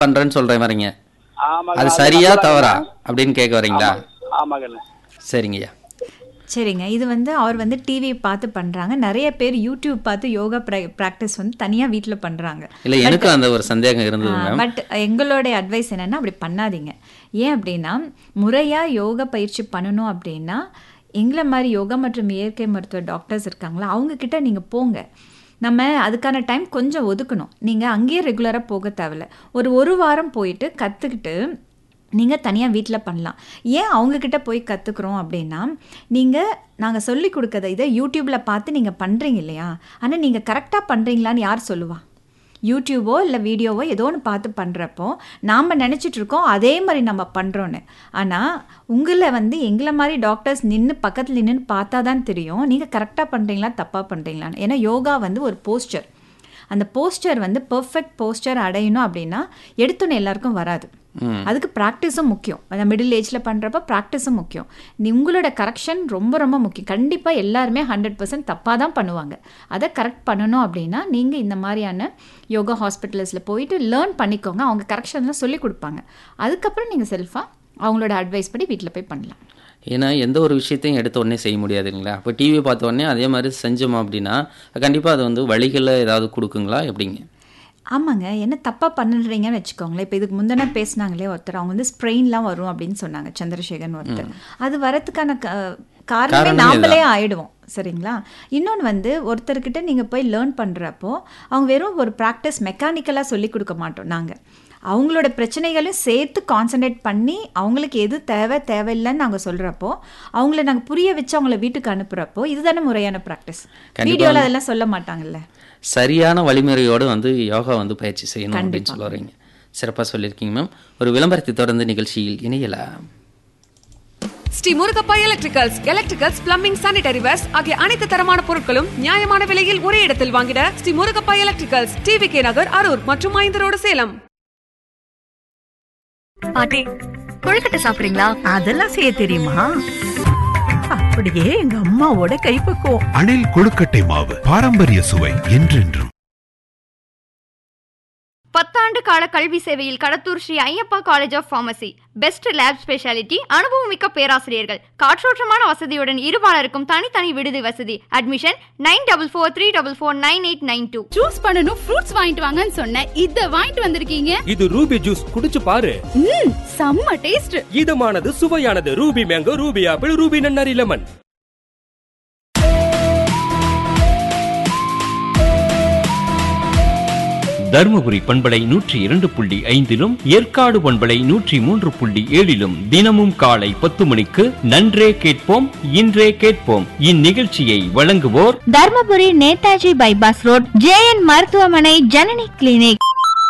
பண்றேன்னு சொல்றேன் வரீங்க ஆமாங்க அது சரியா தவறா அப்படின்னு கேட்க வரீங்களா ஆமாங்கண்ணே சரிங்கய்யா சரிங்க இது வந்து அவர் வந்து டிவி பார்த்து பண்ணுறாங்க நிறைய பேர் யூடியூப் பார்த்து யோகா ப்ராக்டிஸ் வந்து தனியாக வீட்டில் பண்ணுறாங்க இல்ல எனக்கும் அந்த ஒரு சந்தேகம் இருந்தது மேம் பட் எங்களுடைய அட்வைஸ் என்னன்னா அப்படி பண்ணாதீங்க ஏன் அப்படின்னா முறையாக யோகா பயிற்சி பண்ணணும் அப்படின்னா எங்களை மாதிரி யோகா மற்றும் இயற்கை மருத்துவ டாக்டர்ஸ் இருக்காங்களா அவங்க கிட்ட நீங்கள் போங்க நம்ம அதுக்கான டைம் கொஞ்சம் ஒதுக்கணும் நீங்கள் அங்கேயே ரெகுலராக போக தேவையில்ல ஒரு ஒரு வாரம் போயிட்டு கற்றுக்கிட்டு நீங்கள் தனியாக வீட்டில் பண்ணலாம் ஏன் அவங்கக்கிட்ட போய் கற்றுக்குறோம் அப்படின்னா நீங்கள் நாங்கள் சொல்லி கொடுக்கறத இதை யூடியூப்பில் பார்த்து நீங்கள் பண்ணுறீங்க இல்லையா ஆனால் நீங்கள் கரெக்டாக பண்ணுறீங்களான்னு யார் சொல்லுவா யூடியூபோ இல்லை வீடியோவோ ஏதோ ஒன்று பார்த்து பண்ணுறப்போ நாம் நினச்சிட்டு இருக்கோம் அதே மாதிரி நம்ம பண்ணுறோன்னு ஆனால் உங்களை வந்து எங்களை மாதிரி டாக்டர்ஸ் நின்று பக்கத்தில் நின்று பார்த்தா தான் தெரியும் நீங்கள் கரெக்டாக பண்ணுறீங்களா தப்பாக பண்ணுறீங்களான்னு ஏன்னா யோகா வந்து ஒரு போஸ்டர் அந்த போஸ்டர் வந்து பெர்ஃபெக்ட் போஸ்டர் அடையணும் அப்படின்னா எடுத்தோன்னே எல்லாருக்கும் வராது அதுக்கு ப்ராக்டிஸும் முக்கியம் அந்த மிடில் ஏஜில் பண்ணுறப்ப ப்ராக்டிஸும் முக்கியம் நீ உங்களோட கரெக்ஷன் ரொம்ப ரொம்ப முக்கியம் கண்டிப்பாக எல்லாருமே ஹண்ட்ரட் பர்சன்ட் தப்பாக தான் பண்ணுவாங்க அதை கரெக்ட் பண்ணணும் அப்படின்னா நீங்கள் இந்த மாதிரியான யோகா ஹாஸ்பிட்டல்ஸில் போயிட்டு லேர்ன் பண்ணிக்கோங்க அவங்க கரெக்ஷன்லாம் சொல்லி கொடுப்பாங்க அதுக்கப்புறம் நீங்கள் செல்ஃபாக அவங்களோட அட்வைஸ் படி வீட்டில் போய் பண்ணலாம் ஏன்னா எந்த ஒரு விஷயத்தையும் எடுத்த உடனே செய்ய முடியாது இல்லைங்களா இப்போ டிவி பார்த்த உடனே அதே மாதிரி செஞ்சோம் அப்படின்னா கண்டிப்பாக அது வந்து வழிகளை ஏதாவது கொடுக்குங்களா எப்படிங்க ஆமாங்க என்ன தப்பாக பண்ணுறீங்கன்னு வச்சுக்கோங்களேன் இப்போ இதுக்கு முந்தின பேசினாங்களே ஒருத்தர் அவங்க வந்து ஸ்ப்ரெயின்லாம் வரும் அப்படின்னு சொன்னாங்க சந்திரசேகரன் ஒருத்தர் அது வரதுக்கான க- காரணமே காரணமே நாமளே ஆயிடுவோம் சரிங்களா இன்னொன்று வந்து ஒருத்தர்கிட்ட நீங்கள் போய் லேர்ன் பண்ணுறப்போ அவங்க வெறும் ஒரு ப்ராக்டிஸ் மெக்கானிக்கலாக சொல்லி கொடுக்க மாட்டோம் நாங்கள் அவங்களோட பிரச்சனைகளையும் சேர்த்து கான்சன்ட்ரேட் பண்ணி அவங்களுக்கு எது தேவை தேவையில்லைன்னு நாங்கள் சொல்கிறப்போ அவங்கள நாங்கள் புரிய வச்சு அவங்கள வீட்டுக்கு அனுப்புகிறப்போ இதுதானே முறையான ப்ராக்டிஸ் வீடியோவில் அதெல்லாம் சொல்ல மாட்டாங்கல்ல சரியான வழிமுறையோடு வந்து யோகா வந்து பயிற்சி செய்யணும் அப்படின்னு சொல்ல வரீங்க சிறப்பாக சொல்லியிருக்கீங்க மேம் ஒரு விளம்பரத்தை தொடர்ந்து நிகழ்ச்சியில் இணையலாம் Sri Murugappa electricals electricals plumbing sanitary wares ஆகிய அனைத்து தரமான பொருட்களும் நியாயமான விலையில் ஒரே இடத்தில் வாங்கிட Sri Murugappa electricals TV K Nagar Arur மற்றும் ஐந்து ரோடு சேலம் பாட்டி கொழுக்கட்டை சாப்பிடுறீங்களா அதெல்லாம் செய்ய தெரியுமா அப்படியே எங்க அம்மாவோட கைப்பக்குவம் அணில் கொழுக்கட்டை மாவு பாரம்பரிய சுவை என்றென்றும் பத்தாண்டு கால கல்வி சேவையில் Kadathur Sri Ayyappa college of pharmacy best lab speciality அனுபவமிக்க பேராசிரியர்கள் காற்றோட்டமான வசதியுடன் இருபாலருக்கும் தனித்தனி விடுதி வசதி admission nine double four three double four nine eight nine two juice பண்ணனும் ஃப்ரூட்ஸ் வாங்கிட்டு வாங்கன்னு சொன்னேன் இத வாங்கிட்டு வந்திருக்கீங்க இது ரூபி ஜூஸ் குடிச்சு பாரு ம் செம்ம டேஸ்ட் இதமானது சுவையானது Ruby mango Ruby apple Ruby நன்னாரி லெமன் தருமபுரி பண்பலை நூற்றி இரண்டு புள்ளி ஐந்திலும் ஏற்காடு பண்பலை நூற்றி மூன்று புள்ளி ஏழிலும் தினமும் காலை பத்து மணிக்கு நன்றே கேட்போம் இன்றே கேட்போம் இந்நிகழ்ச்சியை வழங்குவோர் Dharmapuri Netaji bypass road JN மருத்துவமனை ஜனனி கிளினிக்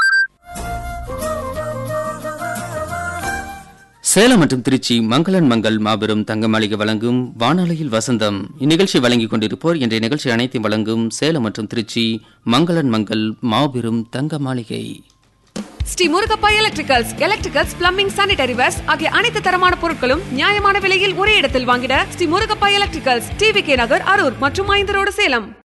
சேலம் மற்றும் திருச்சி மங்களன் மங்கள் மாபெரும் தங்க மாளிகை வழங்கும் வானொலியில் வசந்தம் இந்நிகழ்ச்சி வழங்கிக் கொண்டிருப்போர் இன்றைய நிகழ்ச்சி அனைத்தையும் வழங்கும் சேலம் மற்றும் திருச்சி மங்களன் மங்கள் மாபெரும் தங்க மாளிகை Shri Murugappa electricals electricals plumbing sanitary wares ஆகிய அனைத்து தரமான பொருட்களும் நியாயமான விலையில் ஒரே இடத்தில் வாங்கிட Sri Murugappa electricals TV K Nagar Arur மற்றும் ஐந்து ரோடு சேலம்